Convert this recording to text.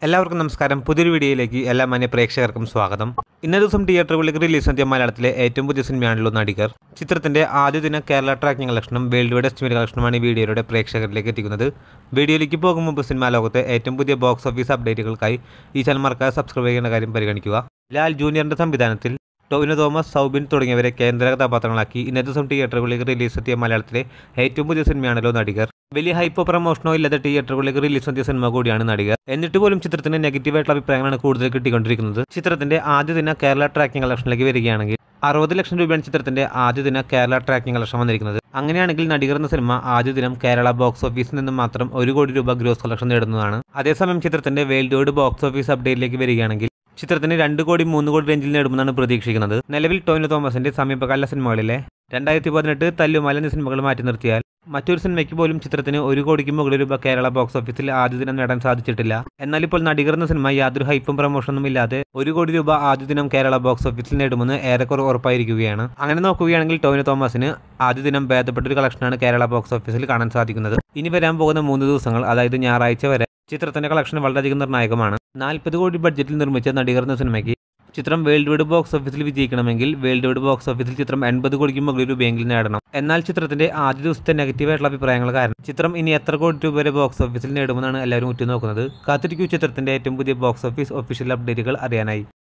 എല്ലാവർക്കും നമസ്കാരം പുതിയൊരു വീഡിയോയിലേക്ക് എല്ലാ മാന്യ പ്രേക്ഷകർക്കും സ്വാഗതം ഇന്നേ ദിവസം തിയേറ്ററുകളിലേക്ക് റിലീസ് നടത്തിയ മലയാളത്തിലെ ഏറ്റവും പുതിയ സിനിമയാണല്ലോ നടികർ ചിത്രത്തിന്റെ ആദ്യ ദിന കേരള ട്രാക്കിംഗ് കളക്ഷനും വേൾഡ് വൈഡ് എസ്റ്റിമേറ്റ് കളക്ഷനുമാണ് ഈ വീഡിയോയുടെ പ്രേക്ഷകരിലേക്ക് എത്തിക്കുന്നത് വീഡിയോയിലേക്ക് പോകും മുമ്പ് സിനിമാ ലോകത്തെ ഏറ്റവും പുതിയ ബോക്സ് ഓഫീസ് അപ്ഡേറ്റുകൾക്കായി ഈ ചാനൽ മറക്കാതെ സബ്സ്ക്രൈബ് ചെയ്യുന്ന കാര്യം പരിഗണിക്കുക ലാൽ ജൂനിയറിന്റെ സംവിധാനത്തിൽ ടോവിനോ തോമസ് സൗബിൻ തുടങ്ങിയവരെ കേന്ദ്ര കഥാപാത്രങ്ങളാക്കി ഇന്നത്തെ ദിവസം തിയേറ്ററുകളിലേക്ക് റിലീസ് എത്തിയ മലയാളത്തിലെ ഏറ്റവും പുതിയ സിനിമയാണല്ലോ നടികർ വലിയ ഹൈപ്പോ പ്രമോഷനോ ഇല്ലാത്ത തിയേറ്ററുകളിലേക്ക് റിലീസ് നടത്തിയ സിനിമ കൂടിയാണ് നടികർ എന്നിട്ട് പോലും ചിത്രത്തിന് നെഗറ്റീവ് ആയിട്ടുള്ള അഭിപ്രായങ്ങളാണ് കൂടുതൽ കിട്ടിക്കൊണ്ടിരിക്കുന്നത് ചിത്രത്തിന്റെ ആദ്യ ദിന കേരള ട്രാക്കിംഗ് കളക്ഷനിലേക്ക് വരികയാണെങ്കിൽ അറുപത് ലക്ഷം രൂപയാണ് ചിത്രത്തിന്റെ ആദ്യ ദിന കേരള ട്രാക്കിംഗ് കളക്ഷൻ വന്നിരിക്കുന്നത് അങ്ങനെയാണെങ്കിൽ നടികർ എന്ന സിനിമ ആദ്യ ദിനം കേരള ബോക്സ് ഓഫീസിൽ നിന്ന് മാത്രം ഒരു കോടി രൂപ ഗ്രോസ് കളക്ഷൻ നേടുന്നതാണ് അതേസമയം ചിത്രത്തിന്റെ വേൾഡ് വൈഡ് ബോക്സ് ഓഫീസ് അപ്ഡേറ്റിലേക്ക് വരികയാണെങ്കിൽ ചിത്രത്തിന് രണ്ട് കോടി മൂന്ന് കോടി റേഞ്ചിൽ നേടുമെന്നാണ് പ്രതീക്ഷിക്കുന്നത് നിലവിൽ ടോവിനോ തോമസിന്റെ സമീപകാല സിനിമകളിലെ രണ്ടായിരത്തി പതിനെട്ട് തല്ലുമല എന്നീ സിനിമകൾ മാറ്റി നിർത്തിയാൽ മറ്റൊരു സിനിമയ്ക്ക് പോലും ചിത്രത്തിന് ഒരു കോടിക്ക് മുകളിൽ രൂപ കേരള ബോക്സ് ഓഫീസിൽ ആദ്യ ദിനം നേടാൻ സാധിച്ചിട്ടില്ല എന്നാൽ ഇപ്പോൾ നടികർ എന്ന സിനിമ യാതൊരു ഹൈപ്പും പ്രമോഷനും ഇല്ലാതെ ഒരു കോടി രൂപ ആദ്യ ദിനം കേരള ബോക്സ് ഓഫീസിൽ നേടുമെന്ന് ഏറെക്കുറെ ഉറപ്പായിരിക്കുകയാണ് അങ്ങനെ നോക്കുകയാണെങ്കിൽ ടോവിനോ തോമസിന് ആദ്യ ദിനം ഭേദപ്പെട്ട ഒരു കളക്ഷനാണ് കേരള ബോക്സ് ഓഫീസിൽ കാണാൻ സാധിക്കുന്നത് ഇനി വരാൻ പോകുന്ന മൂന്ന് ദിവസങ്ങൾ അതായത് ഞായറാഴ്ച വരെ ചിത്രത്തിന്റെ കളക്ഷൻ വളരെയധികം നിർണായകമാണ് നാൽപ്പത് കോടി ബഡ്ജറ്റിൽ നിർമ്മിച്ച നടികർ എന്ന സിനിമയ്ക്ക് ചിത്രം വേൾഡ് വൈഡ് ബോക്സ് ഓഫീസിൽ വിജയിക്കണമെങ്കിൽ വേൾഡ് വൈഡ് ബോക്സ് ഓഫീസിൽ ചിത്രം എൺപത് കോടിക്ക് മുകളിൽ രൂപയെങ്കിലും നേടണം എന്നാൽ ചിത്രത്തിന്റെ ആദ്യ ദിവസത്തെ നെഗറ്റീവ് ആയിട്ടുള്ള അഭിപ്രായങ്ങൾ കാരണം ചിത്രം ഇനി എത്ര കോടി രൂപ വരെ ബോക്സ് ഓഫീസിൽ നേടുമെന്നാണ് എല്ലാവരും ഉറ്റുനോക്കുന്നത് കാത്തിരിക്കൂ ചിത്രത്തിന്റെ ഏറ്റവും പുതിയ ബോക്സ് ഓഫീസ് ഒഫീഷ്യൽ അപ്ഡേറ്റുകൾ അറിയാനായി